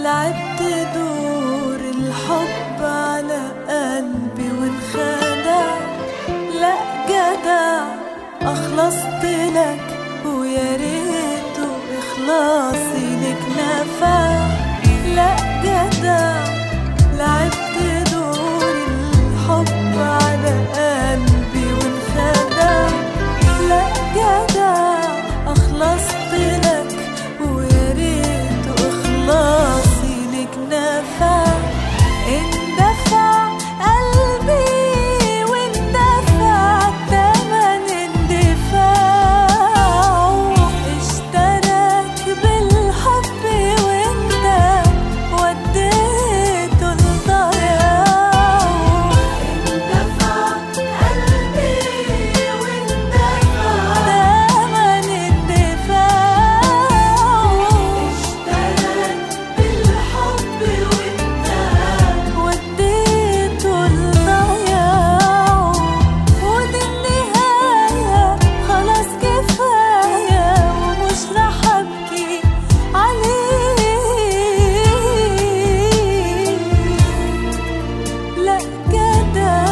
لعبت دور الحب على قلبي وانخدع لا جدع أخلصت لك ويا ريته إخلاصي لك نفع لا جدع لعبت دور الحب على قلبي وانخدع لا جدع أخلصت لك ويا ريته إخلاصي لك نفع اندفع قلبي واندفع تمن اندفاعه اشتراك بالحب وانت وديته لضياعه اندفع قلبي واندفع تمن اندفاعه اشتراك بالحب وانت وديته لضياعه ودي النهاية خلاص كفاية ومش رح أبكي عليه لا جدع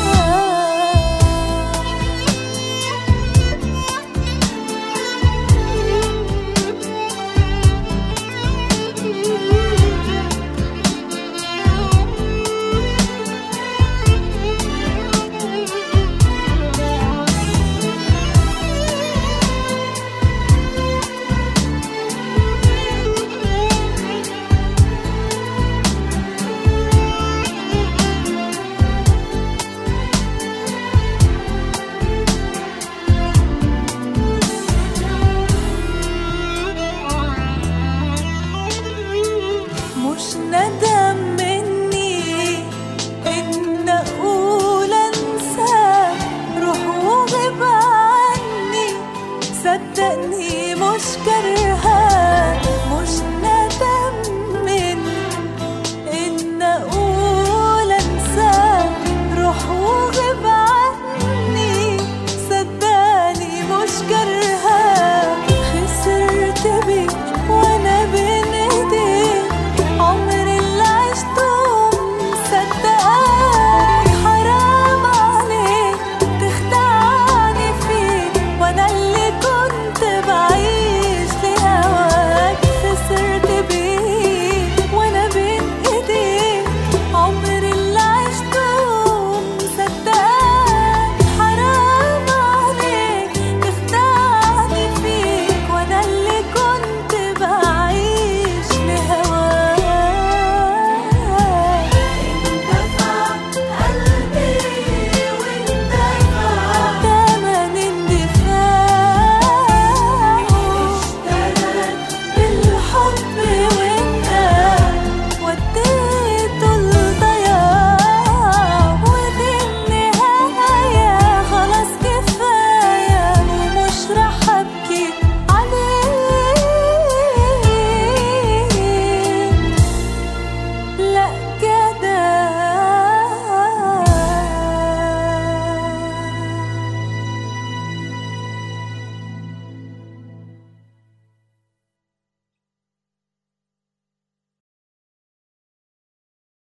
مش ندم مني ان اقول انساك روح وغيب عني صدقني مش كرهاك